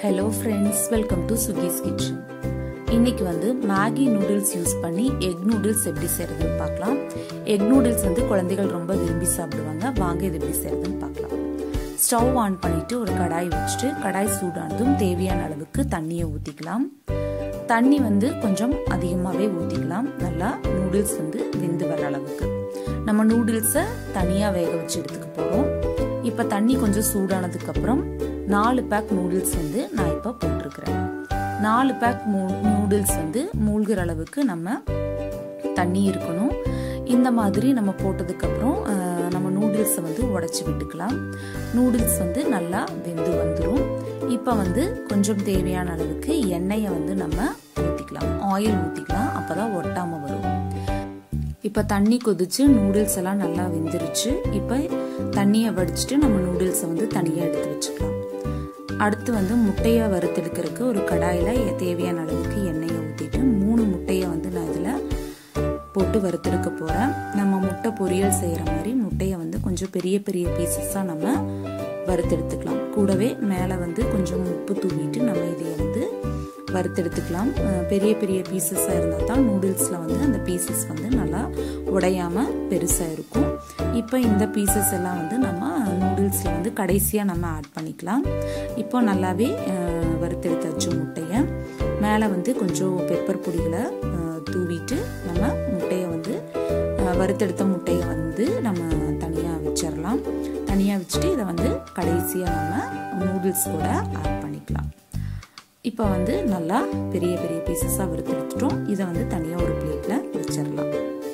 hello friends welcome to சுகீஸ் kitchen இன்னைக்கு வந்து மேகி நூடுல்ஸ் யூஸ் பண்ணி எக் நூடுல்ஸ் எப்படி செய்யறதுன்னு பார்க்கலாம் எக் நூடுல்ஸ் வந்து குழந்தைகள் ரொம்ப விரும்பி சாப்பிடுவாங்க வாங்க இது எப்படி செய்யறதுன்னு பார்க்கலாம் ஸ்டவ் ஆன் பண்ணிட்டு ஒரு கடாய் வச்சுட்டு கடாய் சூடானதும் தேவையான அளவுக்கு தண்ணியை ஊற்றிக்கலாம் தண்ணி வந்து கொஞ்சம் அதிகமாகவே ஊற்றிக்கலாம் நல்லா நூடுல்ஸ் வந்து வெந்து வர அளவுக்கு நம்ம நூடுல்ஸை தனியாக வேக வச்சு எடுத்துக்க போகிறோம் இப்போ தண்ணி கொஞ்சம் சூடானதுக்கப்புறம் நாலு பேக் நூடுல்ஸ் வந்து நான் இப்போ போட்டிருக்கிறேன் நாலு பேக் நூடுல்ஸ் வந்து மூழ்கிற அளவுக்கு நம்ம தண்ணி இருக்கணும் இந்த மாதிரி நம்ம போட்டதுக்கப்புறம் நம்ம நூடுல்ஸை வந்து உடச்சி விட்டுக்கலாம் நூடுல்ஸ் வந்து நல்லா வெந்து வந்துடும் இப்போ வந்து கொஞ்சம் தேவையான அளவுக்கு எண்ணெயை வந்து நம்ம ஊற்றிக்கலாம் ஆயில் ஊற்றிக்கலாம் அப்போ தான் ஒட்டாமல் வரும் இப்போ தண்ணி கொதிச்சு நூடுல்ஸ் எல்லாம் நல்லா வெந்துருச்சு இப்போ தண்ணியை வடிச்சிட்டு நம்ம நூடுல்ஸை வந்து தனியாக எடுத்து வச்சுக்கலாம் அடுத்து வந்து முட்டையை வறுத்தெடுக்கிறதுக்கு ஒரு கடாயில் தேவையான அளவுக்கு எண்ணெயை ஊற்றிட்டு மூணு முட்டையை வந்து நான் இதில் போட்டு வறுத்தெடுக்க போகிறேன் நம்ம முட்டை பொரியல் செய்கிற மாதிரி முட்டையை வந்து கொஞ்சம் பெரிய பெரிய பீசஸாக நம்ம வறுத்தெடுத்துக்கலாம் கூடவே மேலே வந்து கொஞ்சம் உப்பு தூவிட்டு நம்ம இதையை வந்து வறுத்தெடுத்துக்கலாம் பெரிய பெரிய பீசஸாக இருந்தால் தான் நூடுல்ஸில் வந்து அந்த பீசஸ் வந்து நல்லா உடையாமல் பெருசாக இருக்கும் இப்போ இந்த பீசஸ் எல்லாம் வந்து நம்ம நூடுல்ஸில் வந்து கடைசியாக நம்ம ஆட் பண்ணிக்கலாம் இப்போ நல்லாவே வறுத்தெடுத்தாச்சு முட்டையை மேலே வந்து கொஞ்சம் பெப்பர் பொடிகளை தூவிட்டு நம்ம முட்டையை வந்து வறுத்தெடுத்த முட்டையை வந்து நம்ம தனியாக வச்சிடலாம் தனியாக வச்சுட்டு இதை வந்து கடைசியாக நம்ம நூடுல்ஸ் கூட ஆட் பண்ணிக்கலாம் இப்போ வந்து நல்லா பெரிய பெரிய பீசஸாக வறுத்தெடுத்துட்டோம் இதை வந்து தனியாக ஒரு பிளேட்டில் வச்சிடலாம்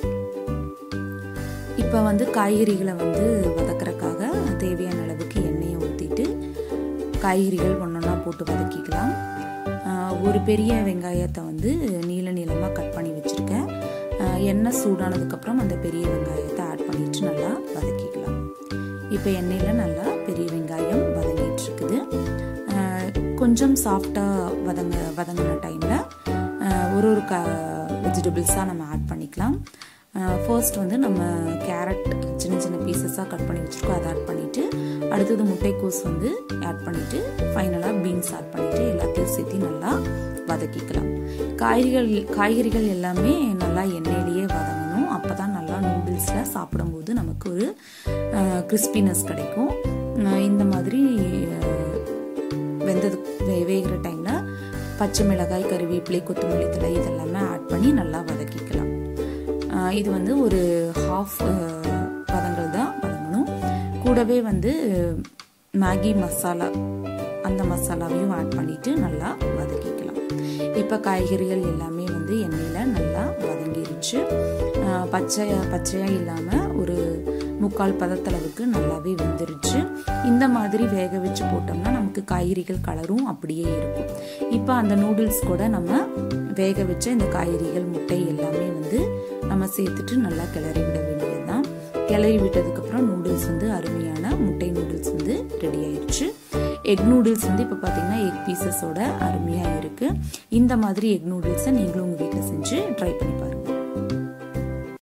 இப்போ வந்து காய்கறிகளை வந்து வதக்கிறக்காக தேவையான அளவுக்கு எண்ணெயை ஊற்றிட்டு காய்கறிகள் ஒன்றொன்னா போட்டு வதக்கிக்கலாம் ஒரு பெரிய வெங்காயத்தை வந்து நீள நீளமாக கட் பண்ணி வச்சுருக்கேன் எண்ணெய் சூடானதுக்கப்புறம் அந்த பெரிய வெங்காயத்தை ஆட் பண்ணிட்டு நல்லா வதக்கிக்கலாம் இப்போ எண்ணெயில் நல்லா பெரிய வெங்காயம் வதங்கிட்டு இருக்குது கொஞ்சம் சாஃப்டாக வதங்க வதங்கின டைமில் ஒரு ஒரு க வெஜிடபிள்ஸாக நம்ம ஆட் பண்ணிக்கலாம் ஃபர்ஸ்ட் வந்து நம்ம கேரட் சின்ன சின்ன பீசஸாக கட் பண்ணி வச்சுருக்கோம் அதை ஆட் பண்ணிவிட்டு அடுத்தது முட்டைக்கோஸ் வந்து ஆட் பண்ணிவிட்டு ஃபைனலாக பீன்ஸ் ஆட் பண்ணிவிட்டு எல்லாத்தையும் சேர்த்து நல்லா வதக்கிக்கலாம் காய்கறிகள் காய்கறிகள் எல்லாமே நல்லா எண்ணெயிலேயே வதங்கணும் அப்போ தான் நல்லா நூடுல்ஸில் சாப்பிடும்போது நமக்கு ஒரு கிறிஸ்பினஸ் கிடைக்கும் இந்த மாதிரி வெந்தது வேகிற டைமில் பச்சை மிளகாய் கருவேப்பிலை கொத்தமல்லி தலை இதெல்லாமே ஆட் பண்ணி நல்லா வதக்கிக்கலாம் இது வந்து ஒரு ஹாஃப் பதங்கள் தான் வதங்கணும் கூடவே வந்து மேகி மசாலா அந்த மசாலாவையும் ஆட் பண்ணிட்டு நல்லா வதக்கிக்கலாம் இப்போ காய்கறிகள் எல்லாமே வந்து எண்ணெயில் நல்லா வதங்கிருச்சு பச்சையா பச்சையாக இல்லாமல் ஒரு முக்கால் பதத்தளவுக்கு நல்லாவே வெந்துருச்சு இந்த மாதிரி வேக வச்சு போட்டோம்னா நமக்கு காய்கறிகள் கலரும் அப்படியே இருக்கும் இப்போ அந்த நூடுல்ஸ் கூட நம்ம வேக வச்ச இந்த காய்கறிகள் முட்டை எல்லாமே வந்து நம்ம சேர்த்துட்டு நல்லா கிளறி விட வேண்டியதுதான் கிளறி விட்டதுக்கப்புறம் நூடுல்ஸ் வந்து அருமையான முட்டை நூடுல்ஸ் வந்து ரெடி ஆயிடுச்சு எக் நூடுல்ஸ் வந்து இப்போ பார்த்தீங்கன்னா எக் பீசஸோட அருமையாக இருக்குது இந்த மாதிரி எக் நூடுல்ஸை நீங்களும் உங்கள் வீட்டில் செஞ்சு ட்ரை பண்ணி பாருங்கள்